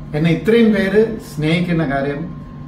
എന്നെ ഇത്രയും പേര് സ്നേഹിക്കുന്ന കാര്യം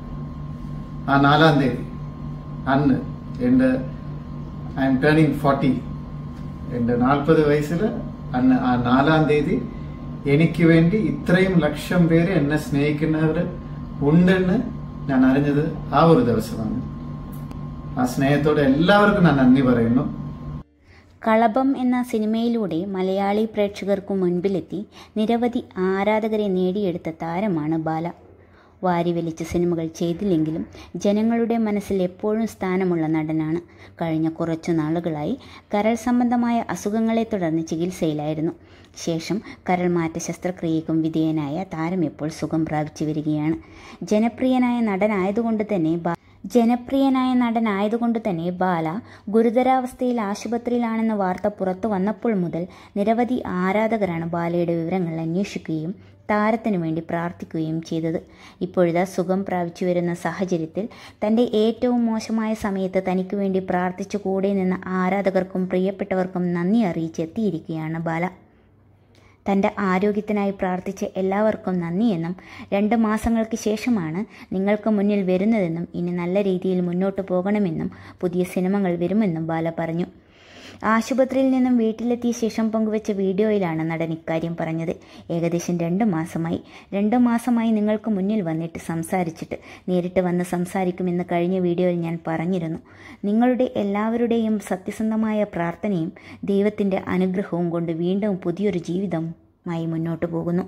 ആ നാലാം തീയതി അന്ന് എൻ്റെ ഐ എം ടേണിങ് ഫോർട്ടി എൻ്റെ നാൽപ്പത് വയസ്സിൽ അന്ന് ആ നാലാം തീയതി എനിക്ക് വേണ്ടി ഇത്രയും ലക്ഷം പേര് എന്നെ സ്നേഹിക്കുന്നവർ ഉണ്ടെന്ന് ഞാൻ അറിഞ്ഞത് ആ ഒരു ദിവസമാണ് ആ സ്നേഹത്തോടെ എല്ലാവർക്കും ഞാൻ നന്ദി പറയുന്നു കളഭം എന്ന സിനിമയിലൂടെ മലയാളി പ്രേക്ഷകർക്കു മുൻപിലെത്തി നിരവധി ആരാധകരെ നേടിയെടുത്ത താരമാണ് ബാല വാരി വലിച്ച സിനിമകൾ ചെയ്തില്ലെങ്കിലും ജനങ്ങളുടെ മനസ്സിൽ എപ്പോഴും സ്ഥാനമുള്ള നടനാണ് കഴിഞ്ഞ കുറച്ചു നാളുകളായി കരൾ സംബന്ധമായ അസുഖങ്ങളെ തുടർന്ന് ചികിത്സയിലായിരുന്നു ശേഷം കരൾ മാറ്റ ശസ്ത്രക്രിയക്കും വിധേയനായ താരം ഇപ്പോൾ സുഖം പ്രാപിച്ചു വരികയാണ് ജനപ്രിയനായ നടനായതുകൊണ്ട് തന്നെ ബാ ജനപ്രിയനായ നടനായതുകൊണ്ട് തന്നെ ബാല ഗുരുതരാവസ്ഥയിൽ ആശുപത്രിയിലാണെന്ന വാർത്ത പുറത്തു വന്നപ്പോൾ മുതൽ നിരവധി ആരാധകരാണ് ബാലയുടെ വിവരങ്ങൾ അന്വേഷിക്കുകയും താരത്തിനു വേണ്ടി പ്രാർത്ഥിക്കുകയും ചെയ്തത് ഇപ്പോഴിതാ സുഖം പ്രാപിച്ചു വരുന്ന സാഹചര്യത്തിൽ തൻ്റെ ഏറ്റവും മോശമായ സമയത്ത് തനിക്ക് വേണ്ടി പ്രാർത്ഥിച്ചു കൂടെ നിന്ന ആരാധകർക്കും പ്രിയപ്പെട്ടവർക്കും നന്ദി അറിയിച്ചെത്തിയിരിക്കുകയാണ് ബാല തൻ്റെ ആരോഗ്യത്തിനായി പ്രാർത്ഥിച്ച എല്ലാവർക്കും നന്ദിയെന്നും രണ്ട് മാസങ്ങൾക്ക് ശേഷമാണ് നിങ്ങൾക്ക് മുന്നിൽ വരുന്നതെന്നും ഇനി നല്ല രീതിയിൽ മുന്നോട്ട് പോകണമെന്നും പുതിയ സിനിമകൾ വരുമെന്നും ബാല പറഞ്ഞു ആശുപത്രിയിൽ നിന്നും വീട്ടിലെത്തിയ ശേഷം പങ്കുവച്ച വീഡിയോയിലാണ് നടൻ ഇക്കാര്യം പറഞ്ഞത് ഏകദേശം രണ്ട് മാസമായി രണ്ട് മാസമായി നിങ്ങൾക്ക് മുന്നിൽ വന്നിട്ട് സംസാരിച്ചിട്ട് നേരിട്ട് വന്ന് സംസാരിക്കുമെന്ന് കഴിഞ്ഞ വീഡിയോയിൽ ഞാൻ പറഞ്ഞിരുന്നു നിങ്ങളുടെ എല്ലാവരുടെയും സത്യസന്ധമായ പ്രാർത്ഥനയും ദൈവത്തിൻ്റെ അനുഗ്രഹവും കൊണ്ട് വീണ്ടും പുതിയൊരു ജീവിതമായി മുന്നോട്ട് പോകുന്നു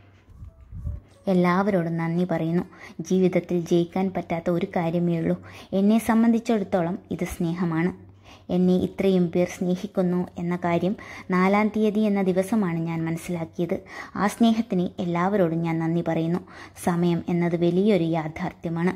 എല്ലാവരോടും നന്ദി പറയുന്നു ജീവിതത്തിൽ ജയിക്കാൻ പറ്റാത്ത ഒരു കാര്യമേ ഉള്ളൂ എന്നെ സംബന്ധിച്ചിടത്തോളം ഇത് സ്നേഹമാണ് എന്നെ ഇത്രയും പേർ സ്നേഹിക്കുന്നു എന്ന കാര്യം നാലാം തീയതി എന്ന ദിവസമാണ് ഞാൻ മനസ്സിലാക്കിയത് ആ സ്നേഹത്തിന് എല്ലാവരോടും ഞാൻ നന്ദി പറയുന്നു സമയം എന്നത് വലിയൊരു യാഥാർത്ഥ്യമാണ്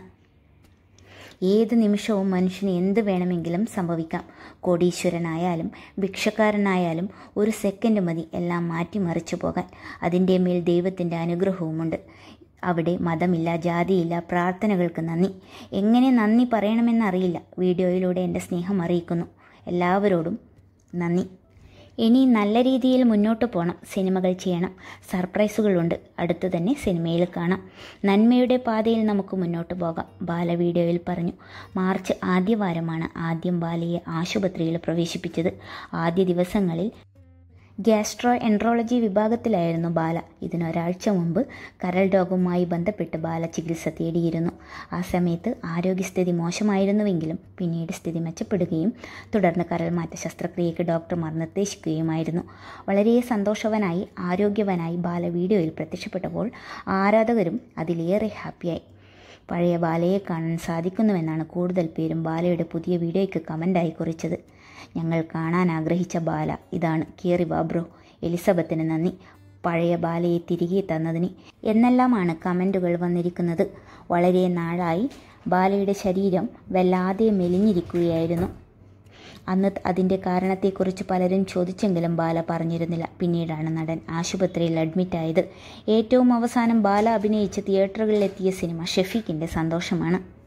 ഏത് നിമിഷവും മനുഷ്യന് എന്ത് വേണമെങ്കിലും സംഭവിക്കാം കോടീശ്വരനായാലും ഭിക്ഷക്കാരനായാലും ഒരു സെക്കൻഡ് മതി എല്ലാം മാറ്റിമറിച്ചു പോകാൻ അതിൻ്റെ മേൽ ദൈവത്തിൻ്റെ അനുഗ്രഹവുമുണ്ട് അവിടെ മതമില്ല ജാതിയില്ല പ്രാർത്ഥനകൾക്ക് നന്ദി എങ്ങനെ നന്ദി പറയണമെന്നറിയില്ല വീഡിയോയിലൂടെ എൻ്റെ സ്നേഹം അറിയിക്കുന്നു എല്ലാവരോടും നന്ദി ഇനി നല്ല രീതിയിൽ മുന്നോട്ട് പോകണം സിനിമകൾ ചെയ്യണം സർപ്രൈസുകളുണ്ട് അടുത്തു തന്നെ സിനിമയിൽ കാണാം നന്മയുടെ പാതയിൽ നമുക്ക് മുന്നോട്ട് പോകാം ബാല വീഡിയോയിൽ പറഞ്ഞു മാർച്ച് ആദ്യവാരമാണ് ആദ്യം ബാലയെ ആശുപത്രിയിൽ പ്രവേശിപ്പിച്ചത് ആദ്യ ദിവസങ്ങളിൽ ഗ്യാസ്ട്രോ എൻട്രോളജി വിഭാഗത്തിലായിരുന്നു ബാല ഇതിനൊരാഴ്ച മുമ്പ് കരൾ രോഗവുമായി ബന്ധപ്പെട്ട് ബാല ചികിത്സ തേടിയിരുന്നു ആ സമയത്ത് ആരോഗ്യസ്ഥിതി മോശമായിരുന്നുവെങ്കിലും പിന്നീട് സ്ഥിതി മെച്ചപ്പെടുകയും തുടർന്ന് കരൾ മാറ്റ ശസ്ത്രക്രിയയ്ക്ക് ഡോക്ടർമാർ നിർദ്ദേശിക്കുകയുമായിരുന്നു വളരെ സന്തോഷവനായി ആരോഗ്യവനായി ബാല വീഡിയോയിൽ പ്രത്യക്ഷപ്പെട്ടപ്പോൾ ആരാധകരും അതിലേറെ ഹാപ്പിയായി പഴയ ബാലയെ കാണാൻ സാധിക്കുന്നുവെന്നാണ് കൂടുതൽ പേരും ബാലയുടെ പുതിയ വീഡിയോയ്ക്ക് കമൻ്റായി കുറിച്ചത് ഞങ്ങൾ കാണാൻ ആഗ്രഹിച്ച ബാല ഇതാണ് കേറി ബാബ്രോ എലിസബത്തിന് നന്ദി പഴയ ബാലയെ തിരികെ തന്നതിന് എന്നെല്ലാമാണ് കമൻറ്റുകൾ വന്നിരിക്കുന്നത് വളരെ നാളായി ബാലയുടെ ശരീരം വല്ലാതെ മെലിഞ്ഞിരിക്കുകയായിരുന്നു അന്ന് അതിൻ്റെ കാരണത്തെക്കുറിച്ച് പലരും ചോദിച്ചെങ്കിലും ബാല പറഞ്ഞിരുന്നില്ല പിന്നീടാണ് നടൻ ആശുപത്രിയിൽ അഡ്മിറ്റായത് ഏറ്റവും അവസാനം ബാല അഭിനയിച്ച് തിയേറ്ററുകളിലെത്തിയ സിനിമ ഷെഫീഖിൻ്റെ സന്തോഷമാണ്